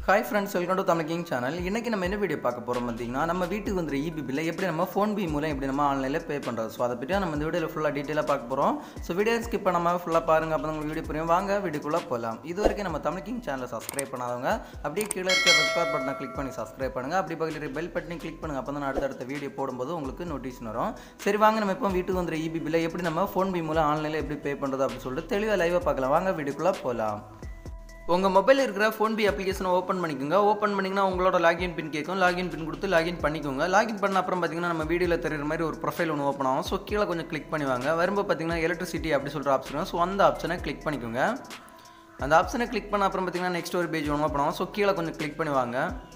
hi friends welcome to Tamil king channel இன்றைக்கி நம்ம என்ன வீடியோ பார்க்க போகிறோம் பார்த்தீங்கன்னா நம்ம வீட்டுக்கு வந்துற இபி பில்லை எப்படி நம்ம ஃபோன் பி மூலம் எப்படி நம்ம ஆன்லைனில் பே பண்ணுறது ஸோ அதை பற்றி நம்ம இந்த வீடியோவில் ஃபுல்லாக டீட்டெயிலாக பார்க்க போகிறோம் ஸோ வீடியோ ஸ்கிப் பண்ணாமல் ஃபுல்லாக பாருங்கள் அப்போ உங்களுக்கு வீடியோ புரியும் வாங்க வீடியோக்குள்ளே போகலாம் இது வரைக்கும் நம்ம தமிழ் கிங் சேனலை சப்ஸ்கிரைப் பண்ணாதவங்க அப்படியே கீழே இருக்க ரெட் கலர் பட்டனை கிளிக் பண்ணி சப்ஸ்கிரைப் பண்ணுங்கள் அப்படி பக்கத்தில் இருக்க பெல் பட்டனை கிளிக் பண்ணுங்கள் அப்போ தான் அடுத்தடுத்த வீடியோ போடும்போது உங்களுக்கு நோட்டிஃபிகேஷன் வரும் சரி வாங்க நம்ம இப்போ வீட்டுக்கு வந்துற இபி பில்லை எப்படி நம்ம ஃபோன் பி மூலம் ஆன்லைனில் எப்படி பே பண்ணுறது அப்படின்னு சொல்லிட்டு தெளிவாக லைவாக பார்க்கலாம் வாங்க வீடியோக்குள்ளே போகலாம் உங்கள் மொபைல் இருக்கிற ஃபோன் பே அப்ளிகேஷனை ஓப்பன் பண்ணிக்கோங்க ஓப்பன் பண்ணிங்கன்னா உங்களோட லாகின் பின் கேட்கும் லாகின் பின் கொடுத்து லாகின் பண்ணிக்கோங்க லாகின் பண்ண அப்புறம் பார்த்தீங்கன்னா நம்ம வீடியோவில் தெரியுற மாதிரி ஒரு ப்ரொஃபைல் ஒன்று ஓப்பன் ஆகும் ஸோ கீழே கொஞ்சம் கிளிக் பண்ணி வாங்க வரும்போது பார்த்தீங்கன்னா எலக்ட்ரிசிட்டி அப்படி சொல்கிற ஆப்ஷன் ஸோ அந்த ஆப்ஷனை கிளிக் பண்ணிக்கோங்க அந்த ஆப்ஷனை கிளிக் பண்ண அப்புறம் பார்த்தீங்கன்னா நெக்ஸ்ட் ஒரு பேஜ் ஒன்று ஓப்பன் ஆகும் ஸோ கீழே கொஞ்சம் கிளிக் பண்ணி வாங்க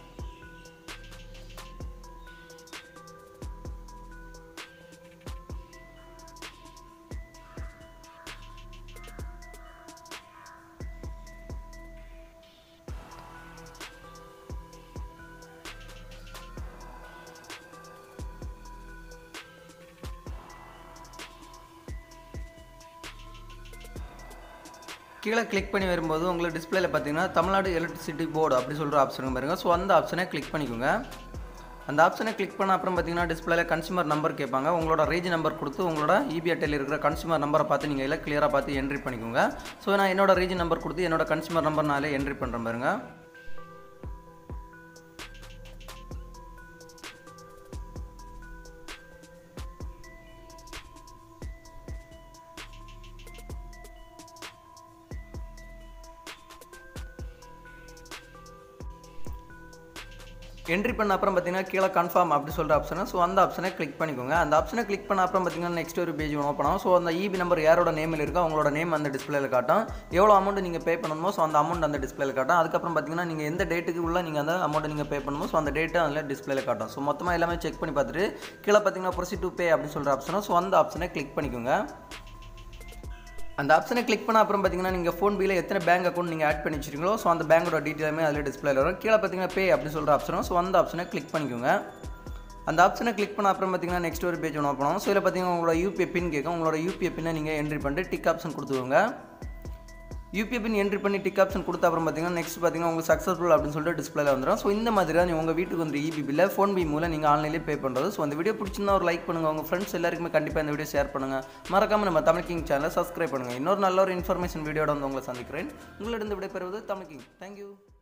கீழே கிளிக் பண்ணி வரும்போது உங்களுக்கு டிஸ்பிளேல பார்த்தீங்கன்னா தமிழ்நாடு எலக்ட்ரிசிட்டி போர்டு அப்படி சொல்கிற ஆப்ஷன் பாருங்க ஸோ அந்த ஆப்ஷனை கிளிக் பண்ணிக்கோங்க அந்த ஆப்ஷனை கிளிக் பண்ண அப்புறம் பார்த்தீங்கன்னா டிஸ்பிளேல கன்சூமர் நம்பர் கேட்பாங்க உங்களோட ரேஜ் நம்பர் கொடுத்து உங்களோட இபி அட்டையில் இருக்கிற கன்சூமர் நம்பரை பார்த்து நீங்கள் எல்லாம் கிளியராக பார்த்து என்ட்ரி பண்ணிக்கோங்க ஸோ நான் என்னோட ரேஜ் நம்பர் கொடுத்து என்னோட கன்சூமர் நம்பர் நாளே என்ட்ரி பண்ணுறேன் பாருங்க என்ட்ரி பண்ண அப்புறம் பார்த்தீங்கன்னா கீழே கன்ஃபார்ம் அப்படி சொல்கிற ஆப்ஷனை ஸோ அந்த ஆப்ஷனை கிளிக் பண்ணிக்கோங்க அந்த ஆப்ஷனை கிளிக் பண்ண அப்புறம் பார்த்தீங்கன்னா நெக்ஸ்ட் ஒரு பேஜ் ஓப்பன் ஆகும் ஸோ அந்த இபி நம்பர் யாரோட நேமில் இருக்கோ அவங்களோட நேம் அந்த டிஸ்பிளேல காட்டும் எவ்வளோ அமௌண்ட் நீங்கள் பே பண்ணணுமோ ஸோ அந்த அமௌண்ட் அந்த டிஸ்பிளேல காட்டும் அதுக்கப்புறம் பார்த்தீங்கன்னா நீங்கள் எந்த டேட்டுக்கு உள்ள நீங்கள் அந்த அமௌண்ட்டை நீங்கள் பே பண்ணணுமோ ஸோ அந்த டேட்டு அதில் டிஸ்பிளேல காட்டும் ஸோ மொத்தமாக எல்லாமே செக் பண்ணி பார்த்துட்டு கீழே பார்த்தீங்கன்னா ப்ரொசீட் டு பே அப்படின்னு சொல்கிற ஆப்ஷனை ஸோ அந்த ஆப்ஷனை கிளிக் பண்ணிக்கோங்க அந்த ஆப்ஷனை கிளிக் பண்ண அப்புறம் பார்த்தீங்கன்னா நீங்கள் ஃபோன் பியில் எத்தனை பேங்க் அக்கௌண்ட் நீங்கள் ஆட் பண்ணி வச்சிருக்கீங்களோ ஸோ அந்த பேங்கோட டீட்டெயிலுமே அதில் டிஸ்பிளேல வரும் கீழே பார்த்தீங்கன்னா பே அப்படி சொல்கிற ஆப்ஷனும் ஸோ அந்த ஆப்ஷனை கிளிக் பண்ணிக்கோங்க அந்த ஆப்ஷனை கிளிக் பண்ண அப்புறம் பார்த்தீங்கன்னா நெக்ஸ்ட் ஒரு பேஜ் ஒன்று ஓப்பன் ஸோ இதில் பார்த்தீங்கன்னா உங்களோட யூபிஐ பின் கேட்கும் உங்களோட யூபிஐ பின்னை நீங்கள் என்ட்ரி பண்ணிட்டு டிக் ஆப்ஷன் கொடுத்துக்கோங்க யூபிஐ பின் என்ட்ரி பண்ணி டிக் ஆப்ஷன் கொடுத்த அப்புறம் பார்த்தீங்கன்னா நெக்ஸ்ட் பார்த்தீங்கன்னா உங்களுக்கு சக்ஸஸ்ஃபுல் அப்படின்னு சொல்லிட்டு டிஸ்பிளேல வந்துடும் ஸோ இந்த மாதிரி தான் உங்கள் வீட்டுக்கு வந்து இபி பில்லை ஃபோன் பி மூலம் நீங்கள் ஆன்லைன்லேயே பே பண்ணுறது ஸோ அந்த வீடியோ பிடிச்சிருந்தா ஒரு லைக் பண்ணுங்கள் உங்கள் ஃப்ரெண்ட்ஸ் எல்லாருக்குமே கண்டிப்பாக இந்த வீடியோ ஷேர் பண்ணுங்கள் மறக்காமல் நம்ம தமிழ் கிங் சேனலை சப்ஸ்கிரைப் பண்ணுங்கள் இன்னொரு நல்ல ஒரு இன்ஃபர்மேஷன் வீடியோட வந்து உங்களை சந்திக்கிறேன் உங்களிடம் விடைபெறுவது தமிழ் கிங் தேங்க்யூ